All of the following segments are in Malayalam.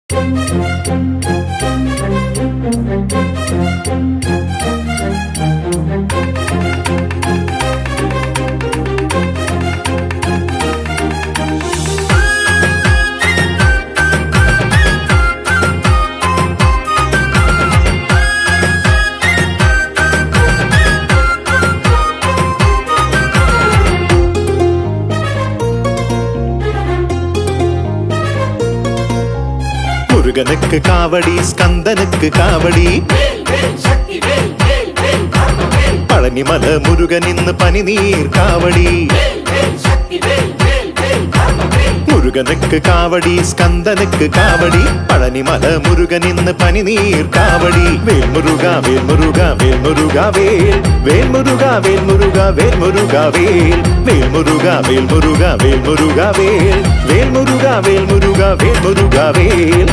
முருகனுக்கு காவடி ஸ்கந்தனுக்கு காவடி പഴനിമല മുരുകൻ ഇന്ന് പനിനീർ കാവടി മുരുകനുക്ക് കാവടി സ്കന്ദനുക്ക് കാവടി പഴനിമല മുരുകൻ ഇന്ന് പനിനീർ കാവടി വേൽമുരുക വേൽമുരുക വേൽമുരുക വേൽ വേൽമുരുക വേൽമുരുക വേൽമുരുക വേൽ വേൽമുരുക വേൽമുരുക വേൽമുരുക വേൽ വേൽമുരുക വേൽമുരുക വേൽമുരുക വേൽ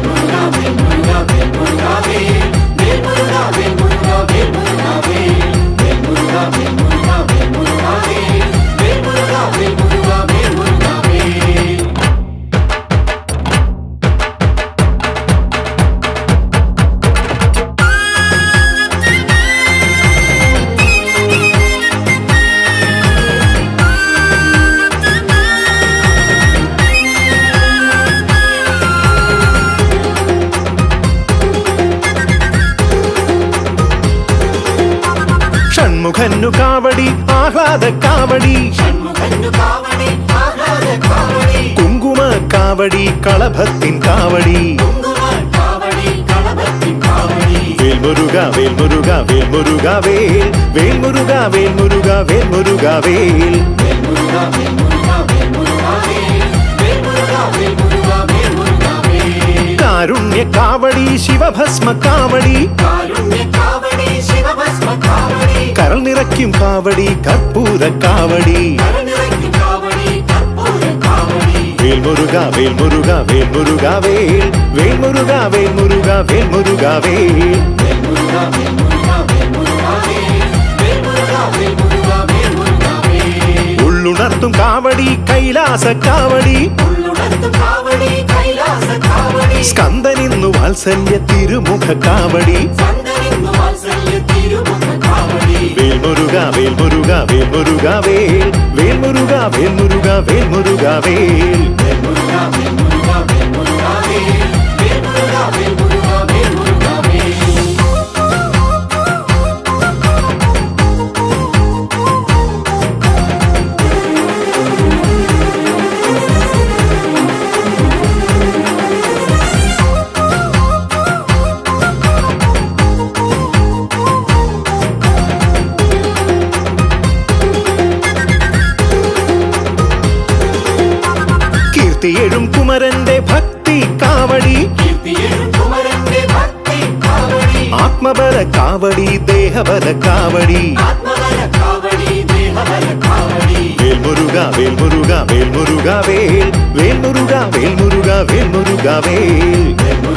ഷൺമുഖന്നു കാവടി ആഹ്ലാദ കാവടി കുങ്കുമ കാവടി കളഭത്തിൻ കാവടി വേൽമുരുക വേൽമുരുക വേൽമുരുക വേൽ വേൽമുരുക വേൽമുരുക വേൽമുരുക വേൽ കാരുണ്യ കാവടി ശിവഭസ്മ കാവടി കരൾ നിറയ്ക്കും കാവടി കർപ്പൂര കാവടി വേൽമുരുക വേൽമുരുക വേൽമുരുക വേൽ വേൽമുരുക വേൽമുരുക വേൽമുരുക വേൽ ഉള്ളുണർത്തും കാവടി കൈലാസ കാവടി സ്കന്ദനിന്നു വാത്സല്യ തിരുമുഖ കാവടി വേൽമുരുക വേൽമുരുക വേൽമുരുക വേൽ വേൽമുരുക വേൽമുരുക വേൽമുരുക വേൽ കീർത്തിയെഴും കുമരന്റെ ഭക്തി കാവടി ആത്മബല കാവടി ദേഹബല കാവടി വേൽമുരുക വേൽമുരുക വേൽമുരുക വേൽ വേൽമുരുക വേൽമുരുക വേൽമുരുക വേൽ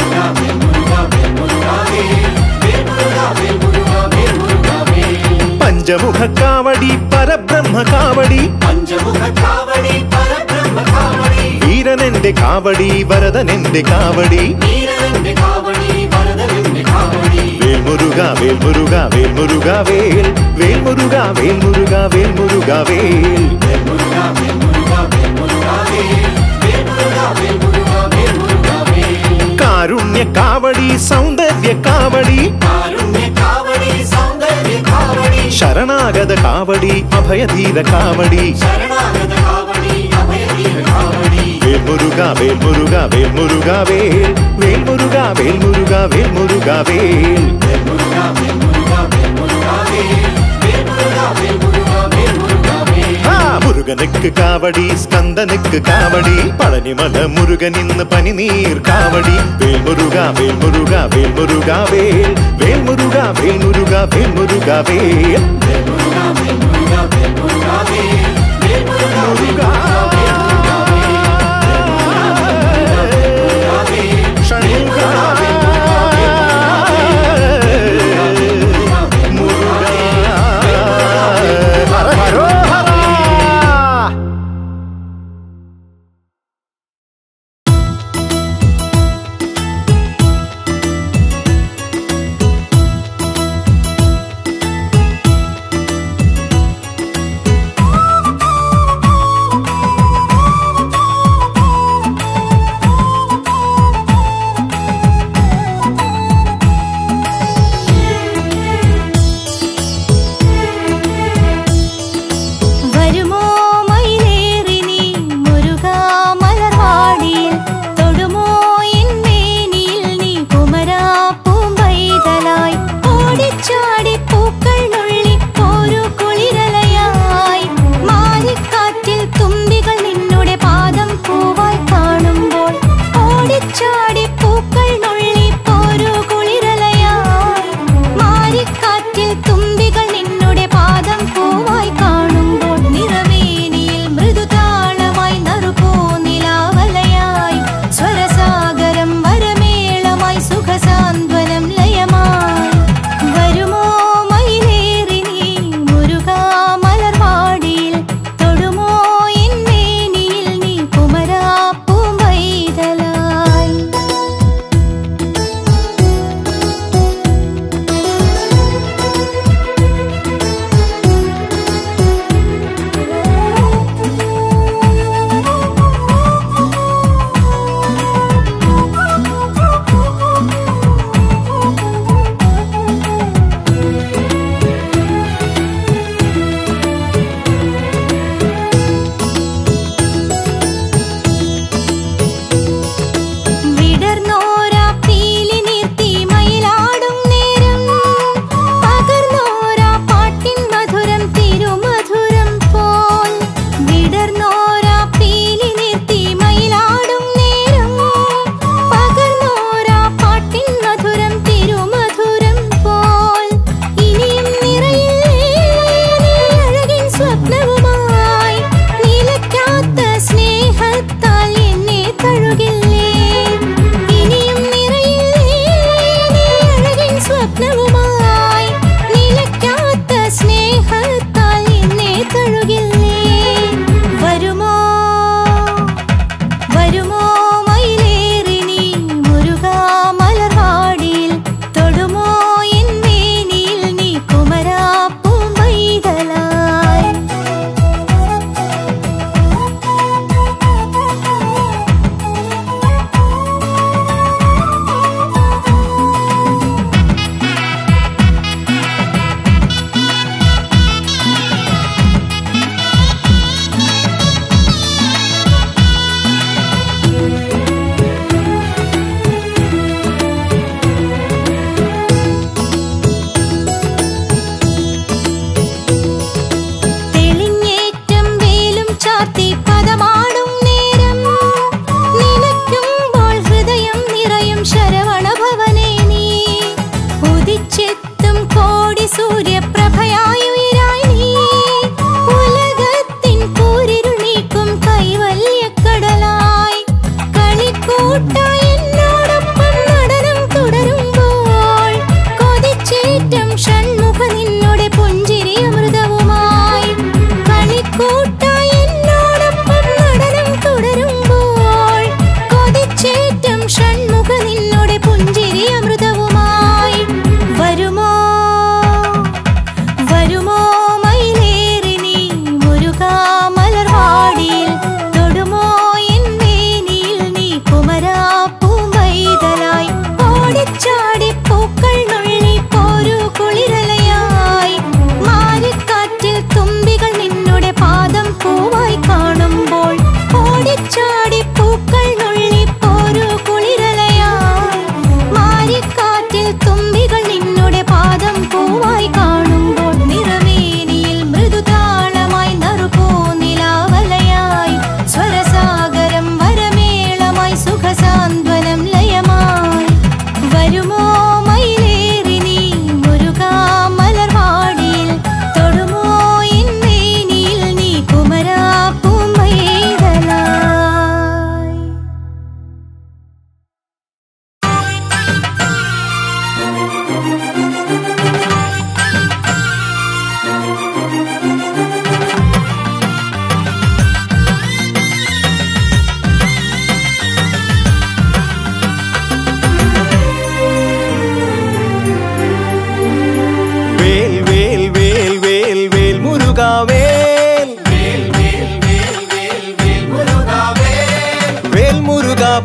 പഞ്ചമുഖ കാവടി പരബ്രഹ്മ കാവടി പഞ്ചമുഖ കാവടി പരബ്രഹ്മ കാവടി വീരനെന്റെ കാവടി വരദനെന്റെ കാവടി വീരന്റെ കാവടി വരദന്റെ കാവടി വേൽമുരുക വേൽമുരുക വേൽമുരുക വേൽ വേൽമുരുക വേൽമുരുക വേൽമുരുക വേൽ വേൽമുരുക വേൽമുരുക വേൽമുരുക വേൽ വേൽമുരുക വേൽമുരുക വേൽമുരുക വേൽ കാരുണ്യ കാവടി സൗന്ദര്യ കാവടി കാരുണ്യ കാവടി സൗന്ദര്യ കാവടി ശരണാഗത കാവടി അഭയധീര കാവടി ശരണാഗത കാവടി അഭയധീര കാവടി വേൽമുരുക വേൽമുരുക വേൽമുരുക വേൽ വേൽമുരുക വേൽമുരുക വേൽമുരുക വേൽ വേൽമുരുക വേൽമുരുക വേൽമുരുക വേൽ വേൽമുരുക വേൽമുരുക വേൽമുരുക വേൽ ആ മുരുകനുക്ക് കാവടി സ്കന്ദനുക്ക് കാവടി പഴനിമല മുരുകൻ ഇന്ന് പനിനീർ കാവടി വേൽമുരുക വേൽമുരുക വേൽമുരുക വേൽ വേൽമുരുക വേൽമുരുക വേൽമുരുക വേൽ വേൽമുരുക വേൽമുരുക വേൽമുരുക വേൽ വേൽമുരുക മുരുക ഷൺമുഖ മുരുക ഹര ഹരോഹര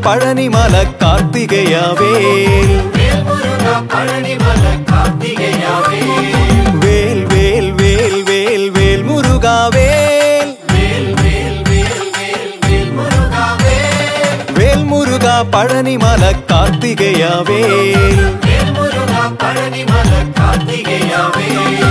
പഴനിമല കാർത്തികയാവേൽ വേൽമുരുക പഴനിമല കാർത്തികയാവേ വേൽ വേൽ വേൽ വേൽ വേൽ മുരുകാവേൽ വേൽ വേൽ വേൽ വേൽ വേൽമുരുകാവേ വേൽ മുരുക പഴനിമല കാർത്തികയാവേൽ വേൽമുരുക പഴനിമല കാർത്തികയാവേ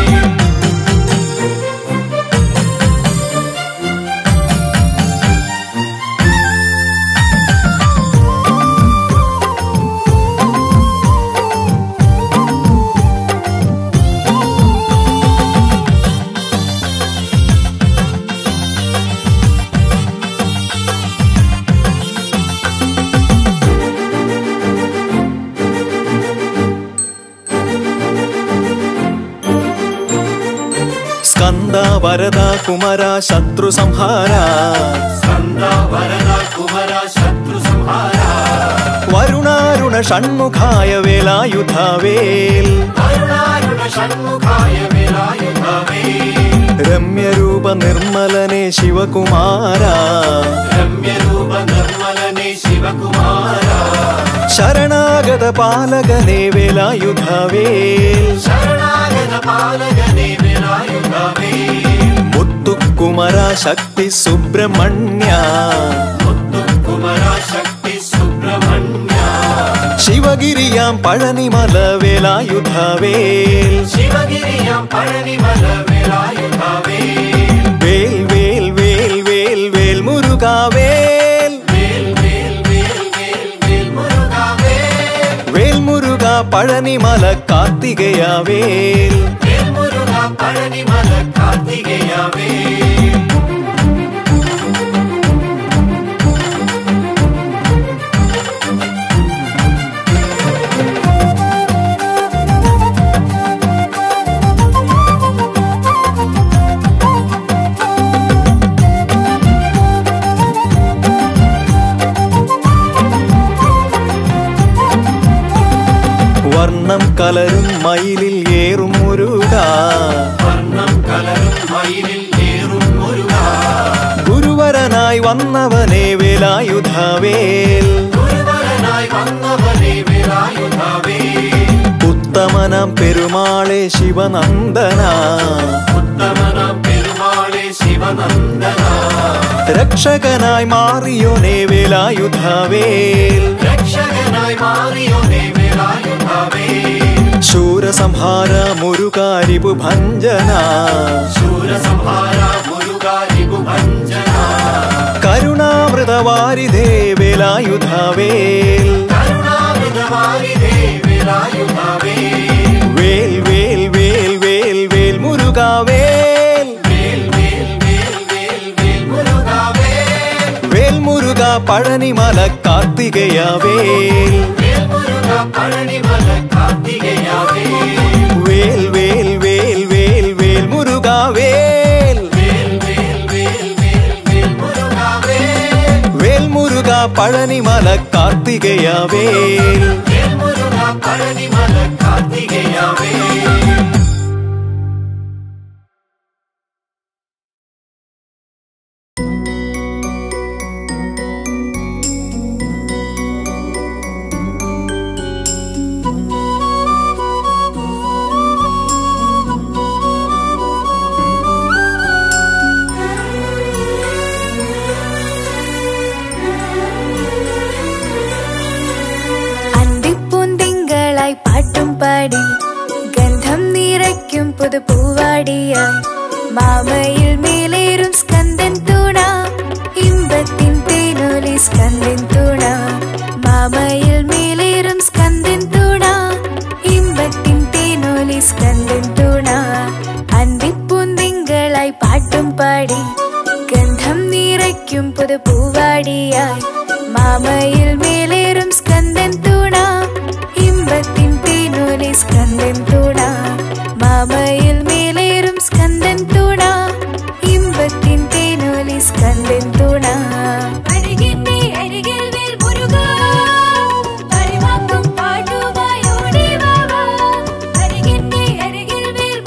സ്കന്ദ വരദ കുമര ശത്രു സംഹാര സ്കന്ദ വരദ കുമര ശത്രു സംഹാര വരുണാരുണ ഷൺമുഖായ വേലായുധാവേൽ കരുണാരുണ ഷൺമുഖായ വേലായുധവേ രമ്യരൂപ നിർമ്മലനെ ശിവകുമാര രമ്യരൂപ നിർമ്മലനെ ശിവകുമാര ശരണാഗത പാലകനെ വേലായുധാവേൽ ശരണാഗത പാലകനെ വേലായുധവേ മുത്തുക്കുമര ശക്തി സുബ്രഹ്മണ്യ മുത്തുക്കുമര ശക്തി സുബ്രഹ്മണ്യ ശിവഗിരിയാം പഴനിമല വേലായുധാവേൽ ശിവഗിരിയാം പഴനിമല വേലായുധവേ വേൽ വേൽ വേൽ വേൽ വേൽ മുരുകാവേൽ വേൽ വേൽ വേൽ വേൽ വേൽ മുരുകാവേ വേൽ മുരുക പഴനിമല കാർത്തികയാവേൽ വേൽ മുരുക പഴനിമല കാർത്തികയാവേ വർണ്ണം കലരും മയിലിൽ ഏറും മുരുക വർണ്ണം കലരും മയിലിൽ ഏറും മുരുക ഗുരുവരനായി വന്നവനെ വേലായുധാവേൽ ഗുരുവരനായി വന്നവനെ വേലായുധവേ ഉത്തമനം പെരുമാളെ ശിവനന്ദന ഉത്തമനാം പെരുമാളെ ശിവനന്ദന രക്ഷകനായി മാറിയോനെ വേലായുധാവേൽ രക്ഷകനായി മാറിയോനെ വേലായുധവേ ശൂരസംഹാര മുരുകാരിപു ഭഞ്ജന ശൂരസംഹാര മുരുകാരിഭുഭഞ്ജന കരുണാമൃതവാരിധേ വേലായുധാവേൽ കരുണാമൃതവാരിധേ വേലായുധവേ വേൽ വേൽ വേൽ വേൽ വേൽ മുരുകാവേൽ വേൽ വേൽ വേൽ വേൽ വേൽ മുരുകാവേ വേൽ മുരുക പഴനിമല കാർത്തികയാവേൽ വേൽ മുരുക പഴനിമല കാർത്തികയാവേ വേൽ വേൽ വേൽ വേൽ വേൽ മുരുകാവേൽ വേൽ വേൽ വേൽ വേൽ വേൽ മുരുകാവേ വേൽ മുരുക പഴനിമല കാർത്തികയാവേൽ വേൽ മുരുക പഴനിമല കാർത്തികയാവേ അന്തിപ്പൂന്തിങ്കളായി പാട്ടും പാടി ഗന്ധം നിറയ്ക്കും പുതുപൂവാടിയായി മാമയിൽ മേലേറും സ്കന്ദൻ തൂണ ഇമ്പത്തിൻ തേനൊലി സ്കന്ദൻ തൂണ മാമയിൽ മേലേറും സ്കന്ദൻ തൂണ ഇമ്പത്തിൻ തേനൊലി സ്കന്ദൻ തൂണ അന്തിപ്പൂന്തിങ്കളായി പാട്ടും പാടി ഗന്ധം നിറയ്ക്കും പുതുപൂവാടിയായി മാമയിൽ മേലേറും സ്കന്ദൻ തൂണ ഇമ്പത്തിൻ തേനൊലി സ്കന്ദൻ തൂണ മാമയിൽ മേലേറും സ്കന്ദൻ തൂണ ഇമ്പത്തിൻ തേനൊലി സ്കന്ദൻ തൂണ അരികിന്റെ അരികിൽ വേൽ മുരുക പരിവാക്കും പാട്ടുമായി ഓടി വാ വാ. അരികിന്റെ അരികിൽ വേൽ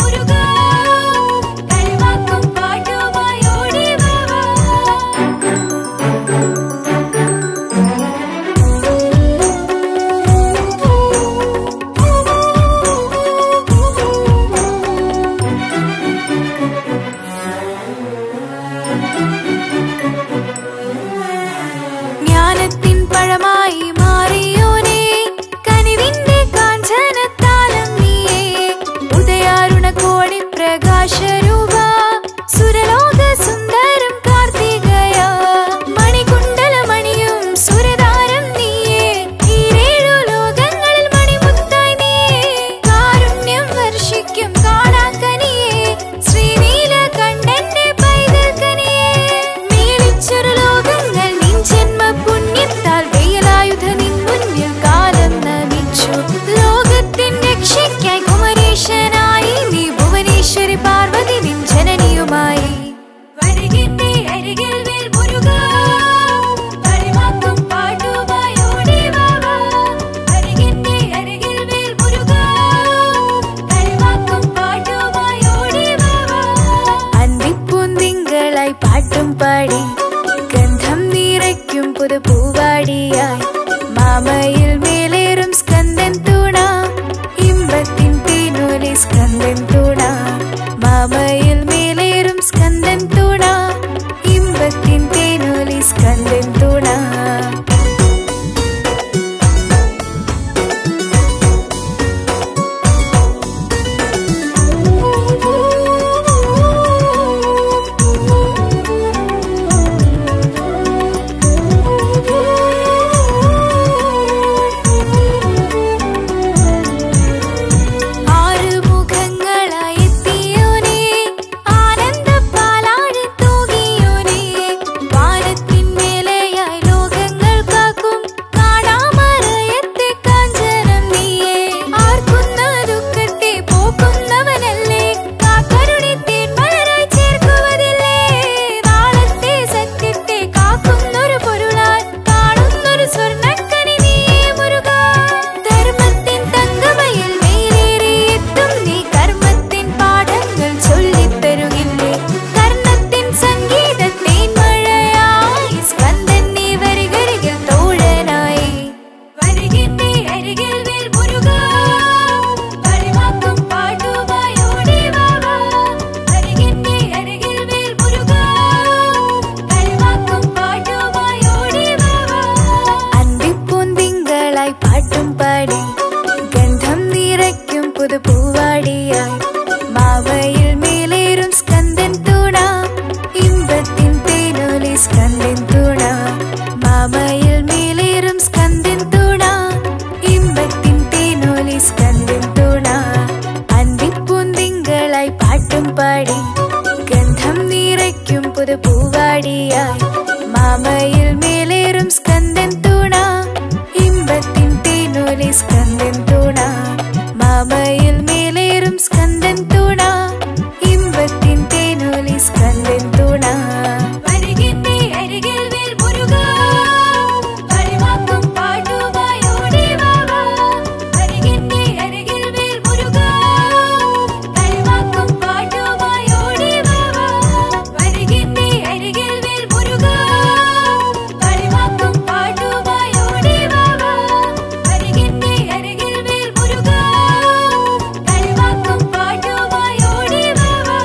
അരികിൽ വേൽ മുരുക കളിവാക്കും പാട്ടുമായി ഓടി വാ വാ അരികിന്റെ അരികിൽ വേൽ മുരുക കളിവാക്കും പാട്ടുമായി ഓടി വാ വാ അന്തിപ്പൂന്തിങ്കളായി പാട്ടും പാടി ഗന്ധം നിറയ്ക്കും പുതുപൂവാടിയായി മാവയിൽ മേലേറും സ്കന്ദൻ തൂണ ഇമ്പത്തിൻ തേനൊലി സ്കന്ദൻ തൂണ മാമയിൽ മേലേറും സ്കന്ദൻ തൂണ ഇമ്പത്തിൻ തേനൊലി സ്കന്ദൻ തൂണ അന്തിപ്പൂന്തിങ്കളായി പാട്ടും പാടി ഗന്ധം നിറയ്ക്കും പുതുപൂവാടിയായി മാമയിൽ മേലേറും സ്കന്ദൻ തൂണ ഇമ്പത്തിൻ തേനൊലി സ്കന്ദൻ തൂണ മാമയിൽ മേലേറും സ്കന്ദൻ തൂണ ഇമ്പത്തിൻ തേനൊലി സ്കന്ദൻ തൂണ അരികിന്റെ അരികിൽ വേൽ മുരുക കളിവാക്കും പാട്ടുമായി ഓടി വാ വാ അരികിന്റെ അരികിൽ വേൽ മുരുക കളിവാക്കും പാട്ടുമായി ഓടി വാ വാ അരികിന്റെ അരികിൽ വേൽ മുരുക കളിവാക്കും പാട്ടുമായി ഓടി വാ വാ അരികിന്റെ അരികിൽ വേൽ മുരുക കളിവാക്കും പാട്ടുമായി ഓടി വാ വാ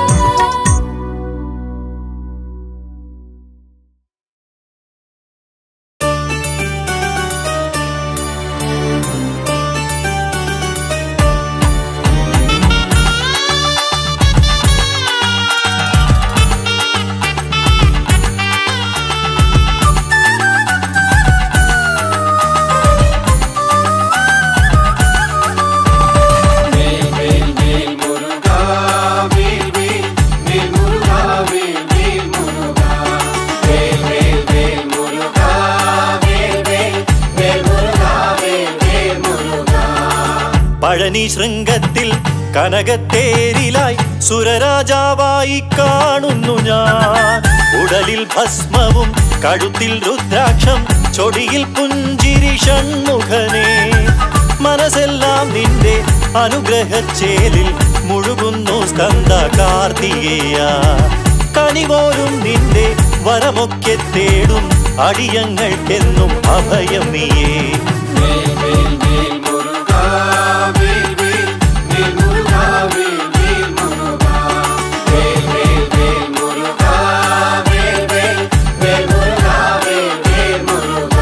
വേൽ വേൽ വേൽ മുരുക വേൽ വേൽ വേൽ മുരുക വേൽ വേൽ മുരുക വേൽ വേൽ വേൽ മുരുക വേൽ വേൽ വേൽ മുരുക വേൽ വേൽ മുരുക പഴനി ശൃംഗത്തിൽ കനകത്തേരിലായി സുരരാജാവായി കാണുന്നു ഞാൻ ഉടലിൽ ഭസ്മവും കഴുത്തിൽ രുദ്രാക്ഷം ചൊടിയിൽ പുഞ്ചിരി ഷൺമുഖനേ മനസ്സെല്ലാം നിന്റെ അനുഗ്രഹച്ചേലിൽ മുഴുകുന്നു സ്കന്ദ കാർത്തികേയ കനിപോലും നിന്റെ വരമൊക്കെ തേടും അടിയങ്ങൾക്കെന്നും അഭയം നീയേ വേൽ വേൽ വേൽ മുരുക വേൽ വേൽ വേൽ മുരുക വേൽ വേൽ മുരുക വേൽ വേൽ വേൽ മുരുക വേൽ വേൽ വേൽ മുരുക വേൽ വേൽ മുരുക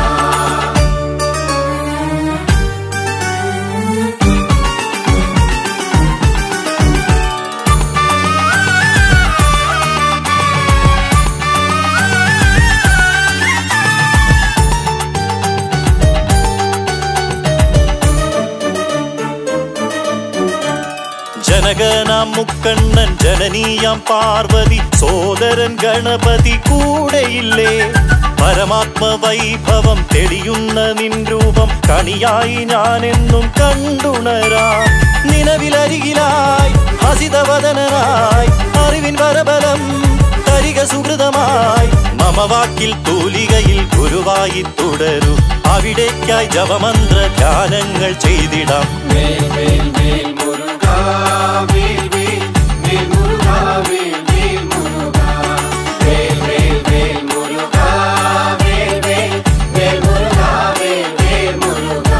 ജനകനാം മുക്കണ്ണൻ ജനനീയാം പാർവതി സോദരൻ ഗണപതി കൂടെയില്ലേ പരമാത്മ വൈഭവം തെളിയുന്ന നിൻ രൂപം കണിയായി ഞാനെന്നും കണ്ടുണരാം നിലവിലരികിലായി ഹസിതവദനായി അറിവിൻ വരബലം തരിക സുഹൃതമായി മമ വാക്കിൽ തൂലികയിൽ ഗുരുവായി തുടരൂ അവിടേക്കായി ജപമന്ത്ര ധ്യാനങ്ങൾ ചെയ്തിടാം വേൽ വേൽ വേൽ മുരുക വേൽ വേൽ വേൽ മുരുക വേൽ വേൽ മുരുക വേൽ വേൽ വേൽ മുരുക വേൽ വേൽ വേൽ മുരുക വേൽ വേൽ മുരുക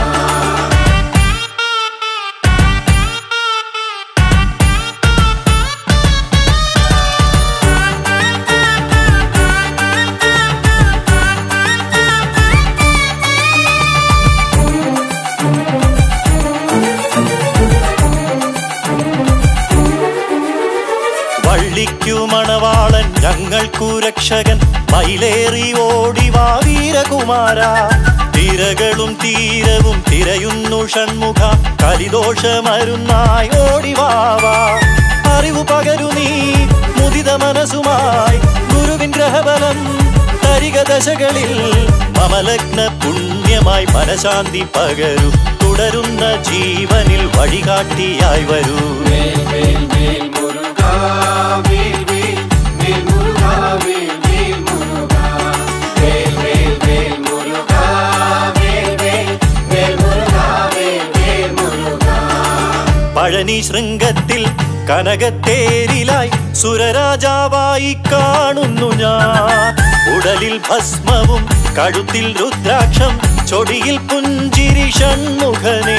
വള്ളിക്കു മണവാളൻ ഞങ്ങൾക്കു രക്ഷകൻ മയിലേറി ഓടിവാ വീരകുമാര തിരകളും തീരവും തിരയുന്നു ഷൺമുഖ കലിദോഷമരുന്നായി ഓടിവാവാ അറിവു പകരു നീ മുദിത മനസ്സുമായി ഗുരുവിൻ ഗ്രഹബലം തരിക ദശകളിൽ മമലഗ്ന പുണ്യമായി മനശാന്തി പകരു തുടരുന്ന ജീവനിൽ വഴികാട്ടിയായി വരൂ വേൽ വേൽ വേൽ മുരുക വേൽ വേൽ വേൽ മുരുക വേൽ വേൽ മുരുക വേൽ വേൽ വേൽ മുരുക വേൽ വേൽ വേൽ മുരുക വേൽ വേൽ മുരുക പഴനി ശൃംഗത്തിൽ കനകത്തേരിലായി സുരരാജാവായി കാണുന്നു ഞാൻ ഉടലിൽ ഭസ്മവും കഴുത്തിൽ രുദ്രാക്ഷം ചൊടിയിൽ പുഞ്ചിരി ഷൺമുഖനേ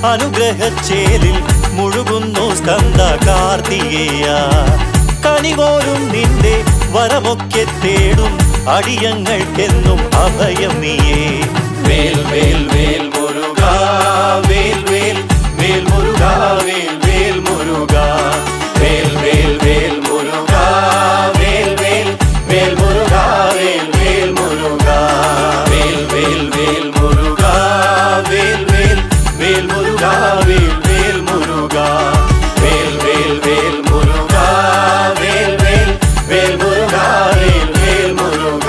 അനുഗ്രഹച്ചേലിൽ മുഴുകുന്നു സ്കന്ദ കാർത്തികേയ കനിപോലും നിന്റെ വരമൊക്കെ തേടും അടിയങ്ങൾക്കെന്നും അഭയം നീയേ വേൽ വേൽ വേൽ മുരുക വേൽ വേൽ വേൽ മുരുക വേൽ വേൽ മുരുക വേൽ വേൽ വേൽ മുരുക വേൽ വേൽ വേൽ മുരുക വേൽ വേൽ മുരുക വേൽ വേൽ വേൽ മുരുക വേൽ വേൽ വേൽ മുരുക വേൽ വേൽ മുരുക വേൽ വേൽ വേൽ മുരുക വേൽ വേൽ വേൽ മുരുക വേൽ വേൽ മുരുക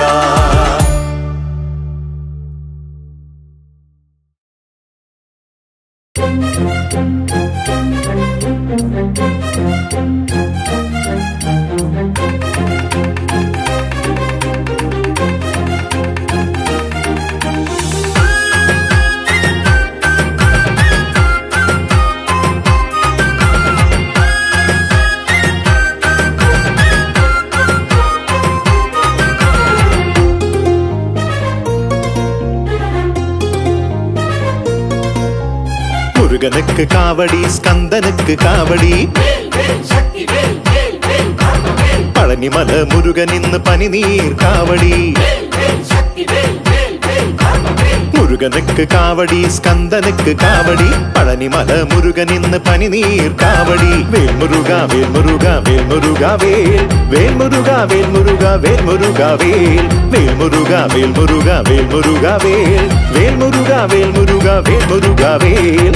முருகனுக்கு காவடி ஸ்கந்தனுக்கு காவடி പഴനിമല മുരുകൻ ഇന്ന് പനിനീർ കാവടി മുരുകനുക്ക് കാവടി സ്കന്ദനുക്ക് കാവടി പഴനിമല മുരുകൻ ഇന്ന് പനിനീർ കാവടി വേൽമുരുക വേൽമുരുക വേൽമുരുക വേൽ വേൽമുരുക വേൽമുരുക വേൽമുരുക വേൽ വേൽമുരുക വേൽമുരുക വേൽമുരുക വേൽ വേൽമുരുക വേൽമുരുക വേൽമുരുക വേൽ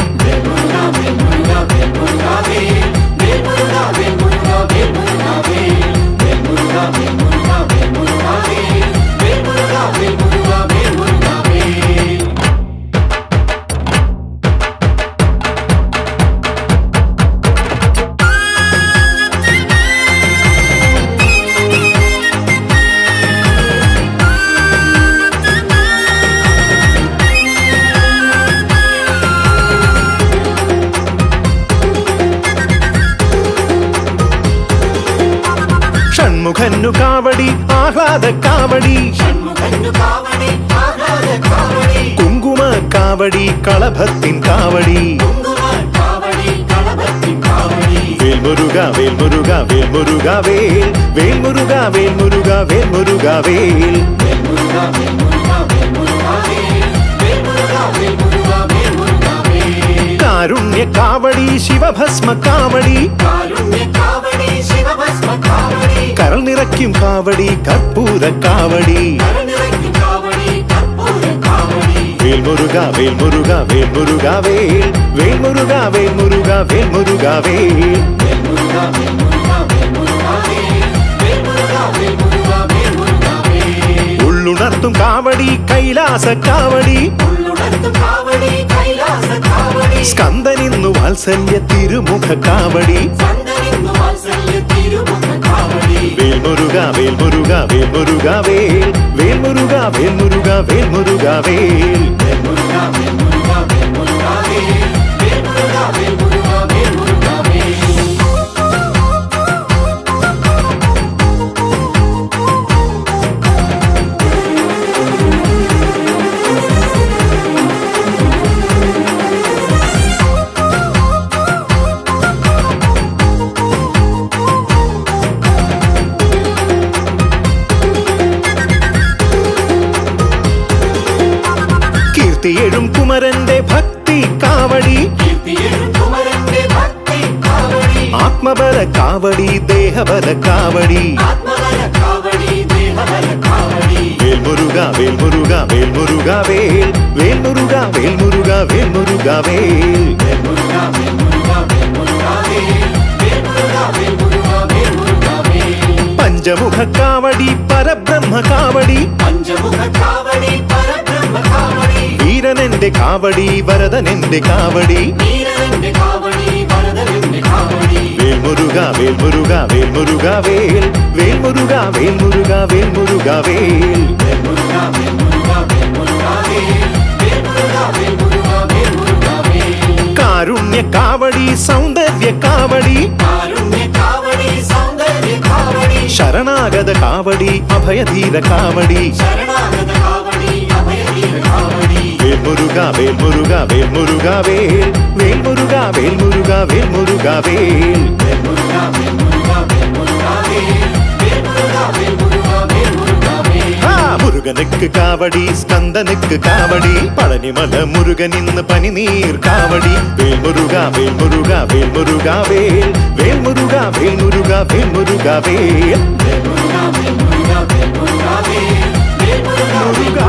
ഷൺമുഖന്നു കാവടി ആഹ്ലാദ കാവടി കുങ്കുമ കാവടി കളഭത്തിൻ കാവടി വേൽമുരുക വേൽമുരുക വേൽമുരുക വേൽ വേൽമുരുക വേൽമുരുക വേൽമുരുക വേൽ കാരുണ്യ കാവടി ശിവഭസ്മ കാവടി കരൾ നിറയ്ക്കും കാവടി കർപ്പൂര കാവടി വേൽമുരുക വേൽമുരുക വേൽമുരുക വേൽ വേൽമുരുക വേൽമുരുക വേൽമുരുക വേൽ ഉള്ളുണർത്തും കാവടി കൈലാസ കാവടി സ്കന്ദനിന്നു വാത്സല്യ തിരുമുഖ കാവടി വേൽമുരുക വേൽമുരുക വേൽമുരുക വേൽ വേൽമുരുക വേൽമുരുക വേൽമുരുക വേൽ കീർത്തിയെഴും കുമരന്റെ ഭക്തി കാവടി ആത്മബല കാവടി ദേഹബല കാവടി വേൽമുരുക വേൽമുരുക വേൽമുരുക വേൽ വേൽമുരുക വേൽമുരുക വേൽമുരുക വേൽ പഞ്ചമുഖ കാവടി പരബ്രഹ്മ കാവടി വീരനെന്റെ കാവടി വരദനെന്റെ കാവടി വേൽമുരുക വേൽമുരുക വേൽമുരുക വേൽ വേൽമുരുക വേൽമുരുക വേൽമുരുക വേൽ കാരുണ്യ കാവടി സൗന്ദര്യ കാവടി ശരണാഗത കാവടി അഭയധീര കാവടി വേൽമുരുക മുരുക വേൽ മുരുക വേൽ മുരുക വേൽ വേൽ മുരുക വേൽ മുരുക വേൽ മുരുക വേൽ ആ മുരുകനുക്ക് കാവടി സ്കന്ദനുക്ക് കാവടി പളനിമല മുരുകൻ ഇന്ന് പനിനീർ കാവടി വേൽ മുരുക വേൽ മുരുക വേൽ മുരുക വേൽ വേൽ മുരുക വേൽ മുരുക വേൽ മുരുക വേൽ മുരുക